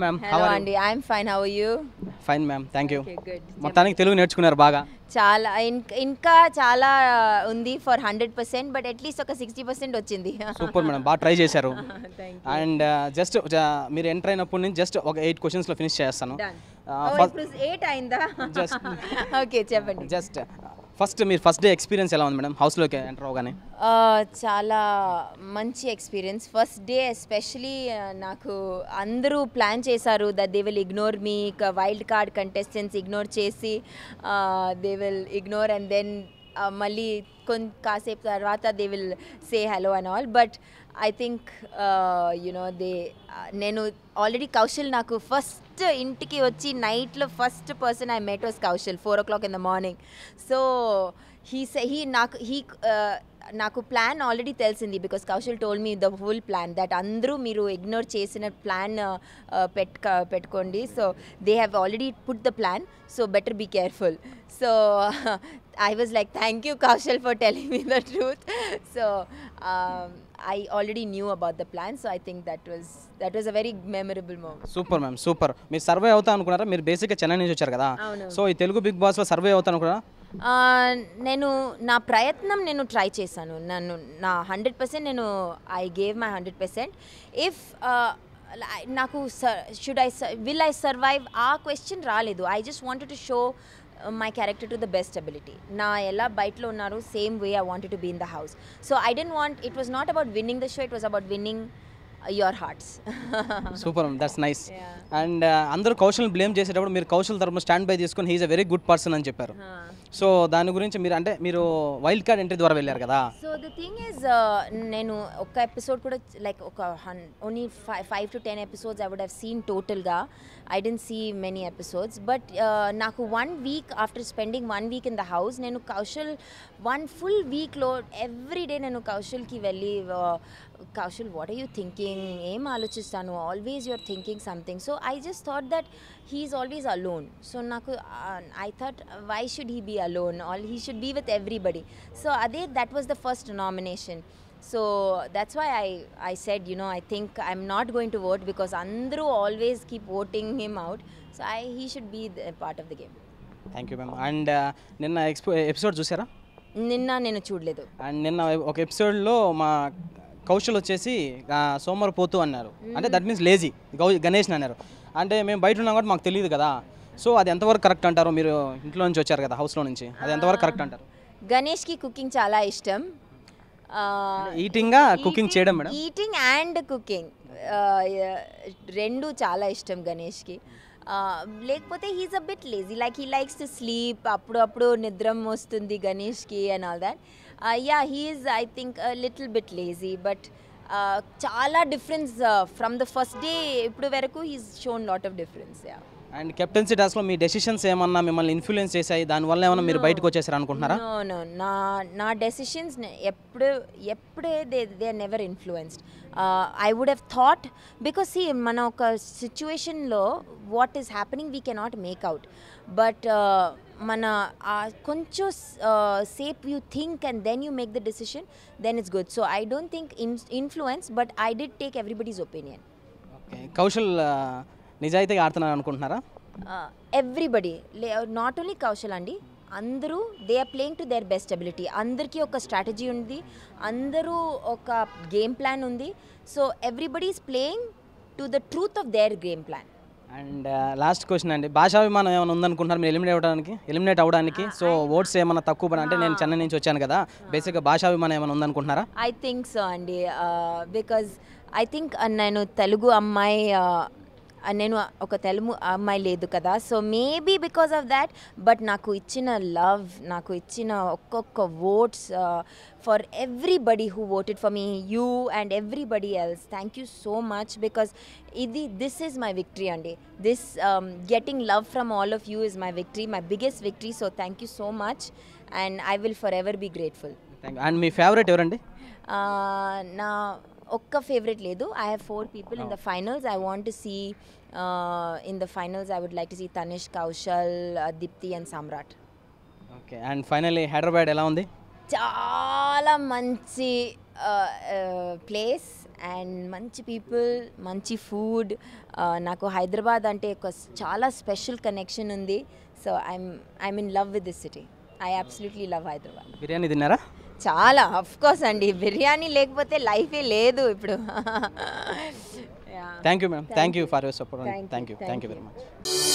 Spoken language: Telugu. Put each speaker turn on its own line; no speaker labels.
మ్యామ్
హలో అండి I'm fine how you
fine ma'am thank you
good
మొత్తానికి తెలుగు నేర్చుకున్నారు బాగా
చాలా ఇం- ఇంకా చాలా ఉంది for hundred percent but at least ఒక సిక్స్టీ పర్సెంట్ వచ్చింది
సూపర్ మేడం బాగా ట్రై చేశారు
థ్యాంక్
అండ్ జస్ట్ మీరు ఎంటర్ అయినప్పటి నుంచి జస్ట్ ఒక ఎయిట్ క్వశ్చన్స్లో ఫినిష్ చేస్తాను
డన్
Uh,
ఇప్పుడు ఎయిట్ అయిందా
Just-
ఓకే చెప్పండి
జస్ట్ ఫస్ట్ మీరు ఫస్ట్ డే ఎక్స్పీరియన్స్ ఎలా ఉంది మేడం హౌస్లోకి ఎంటర్ అవగానే
ఆ, చాలా మంచి ఎక్స్పీరియన్స్ ఫస్ట్ డే ఎస్పెషలీ నాకు అందరూ ప్లాన్ చేశారు that they will ignore me wild card contestants ignore చేసి they will ignore and then మళ్ళీ కొన్ కాసేపు తర్వాత they will say hello and all but I think you know they నేను ఆల్రెడీ కౌశల్ నాకు ఫస్ట్ ఇంటికి వచ్చి నైట్లో first person I met was Kaushal four o'clock in the morning so he say he నాకు హీ నాకు ప్లాన్ ఆల్రెడీ తెలిసింది because Kaushal told me the full plan that అందరూ మీరు ఇగ్నోర్ చేసిన ప్లాన్ పెట్టుక పెట్టుకోండి so they have already put the plan so better be careful so I was like thank you Kaushal for telling me the truth so I already knew about the plan so I think that was that was a very memorable moment
super ma'am super మీరు సర్వే అవుతా అనుకున్నారా మీరు బేసిక్గా చెన్నై నుంచి వచ్చారు కదా
అవును.
సో ఈ తెలుగు బిగ్ బాస్లో సర్వే అవుతా అనుకున్నారా
ఆ, నేను నా ప్రయత్నం నేను ట్రై చేశాను నన్ను నా హండ్రెడ్ పర్సెంట్ నేను I gave my hundred percent if నాకు should I will I survive ఆ క్వశ్చన్ రాలేదు I just wanted to show my character to the best ability నా ఎలా బయటలో ఉన్నారు same way I wanted to be in the house so I didn't want it was not about winning the show it was about winning your hearts
super that's nice
Yeah.
And అందరూ కౌశల్ బ్లేమ్ చేసేటప్పుడు మీరు కౌశల్ తరపున స్టాండ్ బై తీసుకొని he's a very good person అని చెప్పారు సో దాని గురించి మీరు అంటే మీరు వైల్డ్ కార్డ్ ఎంట్రీ ద్వారా వెళ్ళారు కదా
సో ద థింగ్ ఈజ్ నేను ఒక ఎపిసోడ్ కూడా లైక్ ఒక హన్ only five five to ten episodes I would have seen టోటల్గా I didn't see many episodes but నాకు one week after spending one week in the house నేను కౌశల్ వన్ ఫుల్ వీక్లో ఎవ్రీ డే నేను కౌశల్కి వెళ్ళి Kaushal what are you thinking ఏం ఆలోచిస్తాను always you're thinking something so I just thought that he's always alone so నాకు I thought why should he be alone all he should be with everybody so అదే that was the first nomination so that's why I I said you know I think I'm not going to vote because అందరూ always keep voting him out so I he should be part of the game
thank you ma'am and నిన్న ఎక్స్పో ఎపిసోడ్ చూసారా
నిన్న నేను చూడలేదు
అండ్ నిన్న ఒక ఎపిసోడ్లో మా కౌశల్ వచ్చేసి ఆ, సోమవారపోతు అన్నారు అంటే దట్ మీన్స్ లేజీ గౌ గణేష్ అన్నారు అంటే మేము బయట ఉన్నాం కాబట్టి మాకు తెలియదు కదా సో అది ఎంతవరకు కరెక్ట్ అంటారు మీరు ఇంట్లో నుంచి వచ్చారు కదా హౌస్లో నుంచి అది ఎంతవరకు కరెక్ట్ అంటారు
గణేష్కి కుకింగ్ చాలా ఇష్టం
ఈటింగ్గా కుకింగ్ చేయడం మేడం
ఈటింగ్ అండ్ కుకింగ్ రెండు చాలా ఇష్టం గణేష్కి లేకపోతే he's a bit lazy like he likes to sleep అప్పుడు అప్పుడు నిద్రం వస్తుంది గణేష్కి and all that yeah he's I think little bit lazy but చాలా difference from the first day ఇప్పుడు వరకు he's shown lot of difference yeah
and captaincy టాస్క్లో మీ డెసిషన్స్ ఏమన్నా మిమ్మల్ని ఇన్ఫ్లుయెన్స్ చేశాయి దానివల్ల ఏమన్నా మీరు బయటకు వచ్చేసారు అనుకుంటున్నారా
నో నో నా నా డెసిషన్స్ ఎప్పుడు ఎప్పుడే they they are never influenced I would have thought because see మన ఒక సిచ్యువేషన్లో what is happening we cannot make out but మన ఆ కొంచెం safe you think and then you make the decision then it's good so I don't think in influence but I did take everybody's opinion
okay Kaushal ఆ, నిజాయితీగా ఆడుతున్నారు అనుకుంటున్నారా
ఎవ్రీబడి నాట్ ఓన్లీ కౌశల్ అండి అందరూ they are playing to their best ability అందరికీ ఒక స్ట్రాటజీ ఉంది అందరూ ఒక గేమ్ ప్లాన్ ఉంది so everybody is playing to the truth of their game plan
and last question అండి భాషాభిమానం ఏమైనా ఉందనుకుంటున్నారు మీరు ఎలిమినేట్ అవ్వడానికి ఎలిమినేట్ అవ్వడానికి సో ఓట్స్ ఏమైనా తక్కువ పడి అంటే నేను చెన్నై నుంచి వచ్చాను కదా బేసిక్గా భాషాభిమానం ఏమైనా ఉందనుకుంటున్నారా
ఐ థింక్ సో అండి బికాజ్ ఐ థింక్ నేను తెలుగు అమ్మాయి uh, నేను ఒక తెలుగు అమ్మాయి లేదు కదా so maybe because of that but నాకు ఇచ్చిన లవ్ నాకు ఇచ్చిన ఒక్కొక్క votes for everybody who voted for me you and everybody else thank you so much because ఇది దిస్ ఈజ్ మై విక్టరీ అండి this getting love from all of you is my victory my biggest victory so thank you so much and I will for ever be grateful
thank and మీ ఫేవరెట్ ఎవరండి
నా ఒక్క ఫేవరెట్ లేదు I have four people in the finals I want to see in the finals I would like to see Tanish Kaushal Deepthi and Samrat
okay and finally Hyderabad ఎలా ఉంది
చాలా మంచి ప్లేస్ అండ్ మంచి పీపుల్ మంచి ఫుడ్ నాకు హైదరాబాద్ అంటే ఒక స్- చాలా స్పెషల్ కనెక్షన్ ఉంది so I'm I'm in love with this city I absolutely love Hyderabad
biryani తిన్నారా
చాలా అఫ్ కోర్స్ అండి బిర్యానీ లేకపోతే లైఫే లేదు ఇప్పుడు
thank you madam thank you for your support
Thank you,
thank you
thank
thank you
you.
Very much